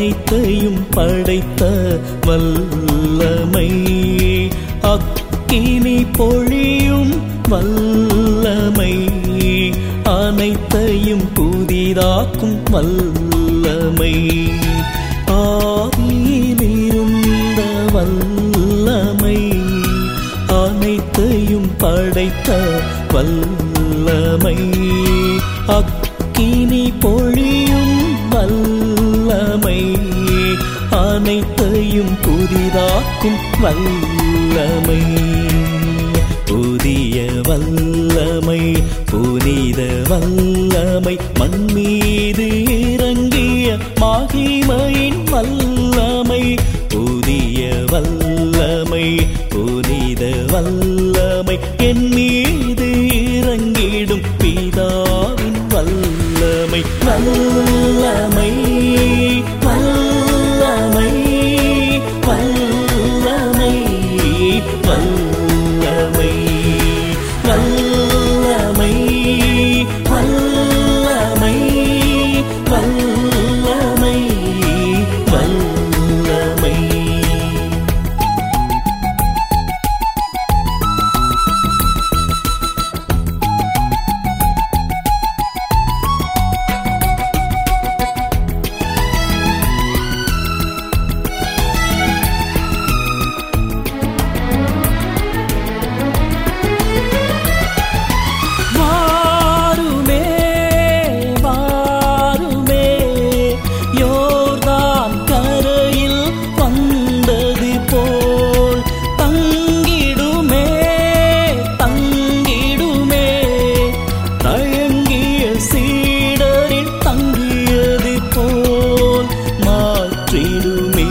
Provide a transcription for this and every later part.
அனைத்தையும் படைத்த வல்லமை அக்கினி பொழியும் வல்லமை அனைத்தையும் புதிதாக்கும் வல்லமை ஆதியிலிருந்த வல்லமை அனைத்தையும் படைத்த வல்லமை அக்கினி பொழியும் வல்லமை அனைத்தையும் புதிதாக்கும் வல்லமை புதிய வல்லமை புனித வல்லமை மண் மீது இறங்கிய மகிமையின் வல்லமை புதிய வல்லமை புனித வல்லமை என் மீது இறங்கிடும் பிதாவின் வல்லமை வல்லமை வல்லமை வல்லமை வல்லமை வல்லமை வல்லமை வல்லமை வல்லமை வாருமே வாருமே யோர்தான் கரையில் வந்தது போல் தங்கிடுமே தங்கிடுமே தயங்கிய சீடரில் தங்கியது போல் மாற்றிடுமே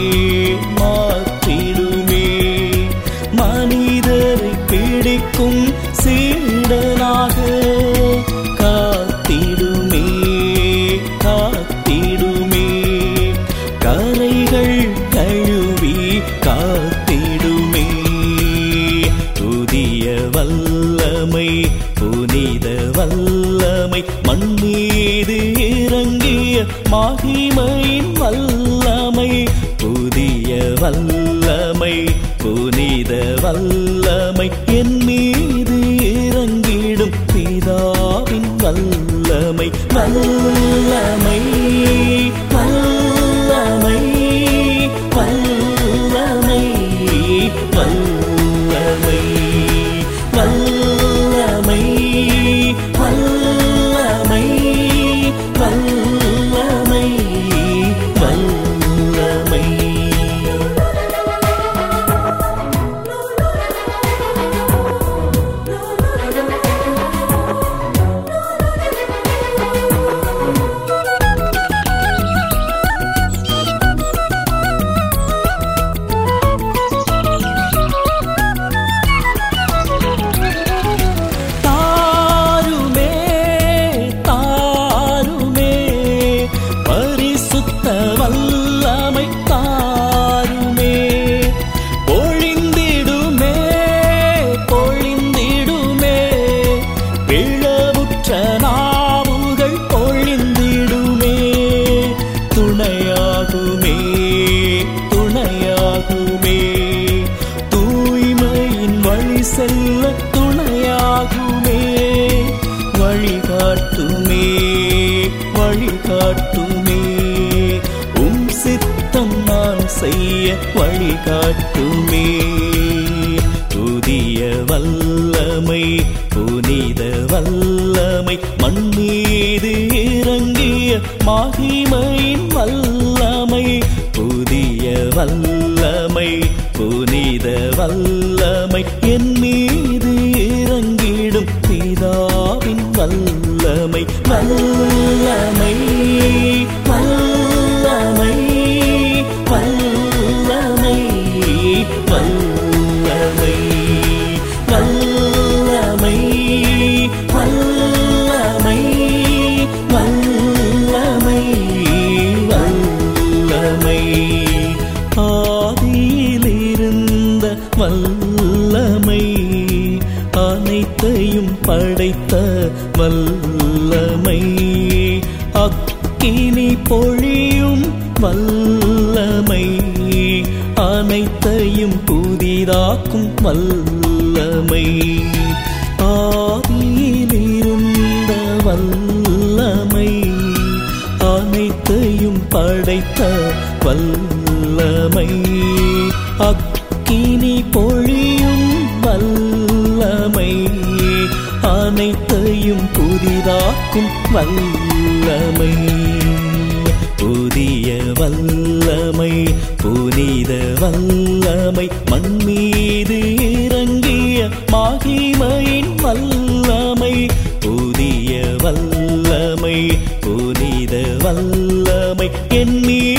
மாற்றிடுமே மனிதரை பிடிக்கும் சீடனாக காத்திடுமே காத்திடுமே கரைகள் கழுவி காத்திடுமே புதிய வல்லமை புனித வல்லமை மண் மீது இறங்கிய மகிமையின் வல்லமை புதிய வல்லமை புனித வல்லமை என் மீது இறங்கிடும் பிதாவின் வல்லமை வல்லமை வல்லமை வல்லமை வல்லமை வல்லமை வல்லமை வல்லமை வல்லமை தாருமே தாருமே பரிசுத்த வல்லமை தாருமே பொழிந்திடுமே பொழிந்திடுமே பிளவுற்ற நாவுகள் பொழிந்திடுமே துணையாகுமே துணையாகுமே தூய்மையின் வழி செல்ல துணையாகுமே வழிகாட்டுமே வழிகாட்டுமே உம் சித்தம் நான் செய்ய வழிகாட்டுமே புதிய வல்லமை புனித வல்லமை மண் மீது இறங்கிய மகிமையின் வல்லமை புதிய வல்லமை புனித வல்லமை என் மீது இறங்கிடும் பிதாவின் வல்லமை வல்லமை வல்லமை வல்லமை வல்லமை வல்லமை வல்லமை வல்லமை வல்லமை ஆதியிலிருந்த வல்லமை வல்லமை அனைத்தையும் புதிதாக்கும் வல்லமை ஆதியில் இருந்த வல்லமை அனைத்தையும் படைத்த வல்லமை அக்கினி பொழியும் வல்லமை அனைத்தையும் புதிதாக்கும் வல்லமை புதிய வல்லமை புனித வல்லமை மண் மீது இறங்கிய மாகிமையின் வல்லமை புதிய வல்லமை புனித வல்லமை என் மீது